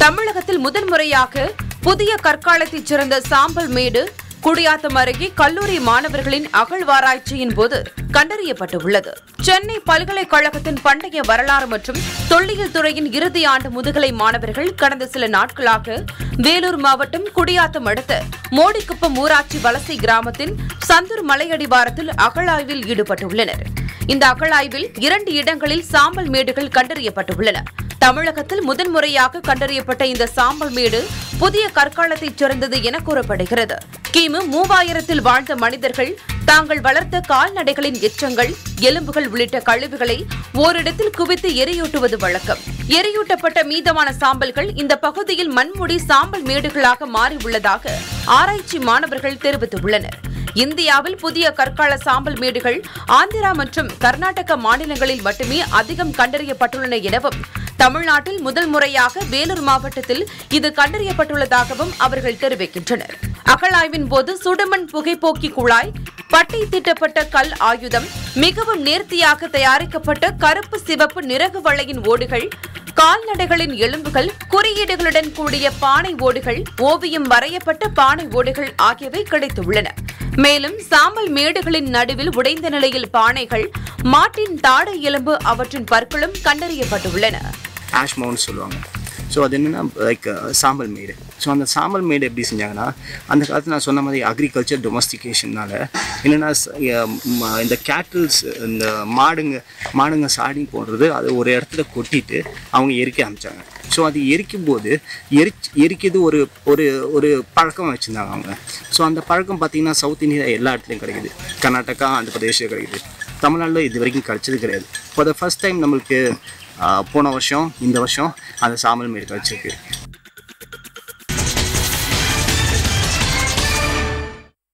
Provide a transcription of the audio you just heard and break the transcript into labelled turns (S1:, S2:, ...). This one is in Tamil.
S1: தமிழகத்தில் முதல் முறையாக புதிய கற்காலத்தைச் சிறந்த சாம்பல் மேடு குடியாத்தம் அருகே கல்லூரி மாணவர்களின் அகழ்வாராய்ச்சியின் போது கண்டறியப்பட்டுள்ளது சென்னை பல்கலைக்கழகத்தின் பண்டைய வரலாறு மற்றும் தொல்லியல் துறையின் இறுதி ஆண்டு முதுகலை மாணவர்கள் கடந்த சில நாட்களாக வேலூர் மாவட்டம் குடியாத்தம் அடுத்த மோடிக்குப்பம் ஊராட்சி வலசை கிராமத்தின் சந்தூர் மலையடிவாரத்தில் அகழாய்வில் ஈடுபட்டுள்ளனர் இந்த அகழாய்வில் இரண்டு இடங்களில் சாம்பல் மேடுகள் கண்டறியப்பட்டுள்ளன தமிழகத்தில் முதன்முறையாக கண்டறியப்பட்ட இந்த சாம்பல் மேடு புதிய கற்காலத்தைச் சேர்ந்தது என கூறப்படுகிறது கிமு மூவாயிரத்தில் வாழ்ந்த மனிதர்கள் தாங்கள் வளர்த்த கால்நடைகளின் எச்சங்கள் எலும்புகள் உள்ளிட்ட கழிவுகளை ஓரிடத்தில் குவித்து எரியூட்டுவது வழக்கம் எரியூட்டப்பட்ட மீதமான சாம்பல்கள் இந்த பகுதியில் மண்முடி சாம்பல் மேடுகளாக மாறியுள்ளதாக ஆராய்ச்சி மாணவர்கள் தெரிவித்துள்ளனர் இந்தியாவில் புதிய கற்கால சாம்பல் மேடுகள் ஆந்திரா மற்றும் கர்நாடக மாநிலங்களில் மட்டுமே அதிகம் கண்டறியப்பட்டுள்ளன எனவும் தமிழ்நாட்டில் முதல் முறையாக வேலூர் மாவட்டத்தில் இது கண்டறியப்பட்டுள்ளதாகவும் அவர்கள் தெரிவிக்கின்றனர் அகழாய்வின் போது சுடுமண் புகைப்போக்கி குழாய் பட்டை தீட்டப்பட்ட கல் ஆயுதம் மிகவும் நேர்த்தியாக தயாரிக்கப்பட்ட கருப்பு சிவப்பு நிறகு வளையின் ஓடுகள் கால்நடைகளின் எலும்புகள் குறியீடுகளுடன் கூடிய பானை ஓடுகள் ஓவியம் வரையப்பட்ட பானை ஓடுகள் ஆகியவை கிடைத்துள்ளன மேலும் சாம்பல் மேடுகளின் நடுவில் உடைந்த நிலையில் பானைகள் மாட்டின் தாடை எலும்பு அவற்றின் பற்களும் கண்டறியப்பட்டுள்ளன
S2: ஆஷ் மவுண்ட் சொல்லுவாங்க ஸோ அது என்னென்னா லைக் சாம்பல் மேடு ஸோ அந்த சாம்பல் மேடு எப்படி செஞ்சாங்கன்னா அந்த காலத்தில் நான் சொன்ன மாதிரி அக்ரிகல்ச்சர் டொமஸ்டிகேஷனால் என்னென்னா இந்த கேட்டில்ஸ் இந்த மாடுங்க மாடுங்க சாடி போடுறது அது ஒரு இடத்துல கொட்டிட்டு அவங்க எரிக்க ஆரம்பிச்சாங்க ஸோ அது எரிக்கும் போது எரிச் எரிக்கிறது ஒரு ஒரு ஒரு பழக்கம் வச்சுருந்தாங்க அவங்க ஸோ அந்த பழக்கம் பார்த்திங்கன்னா சவுத் இந்தியா எல்லா இடத்துலையும் கிடைக்குது கர்நாடகா ஆந்திர பிரதேஷம் கிடைக்குது தமிழ்நாட்டில் இது வரைக்கும் கிடைச்சது கிடையாது ஃபார் த ஃபஸ்ட் டைம் நம்மளுக்கு ஆஹ், போன வருஷம் இந்த வருஷம் அந்த சாம்பல் மேடு கிடச்சிருக்கு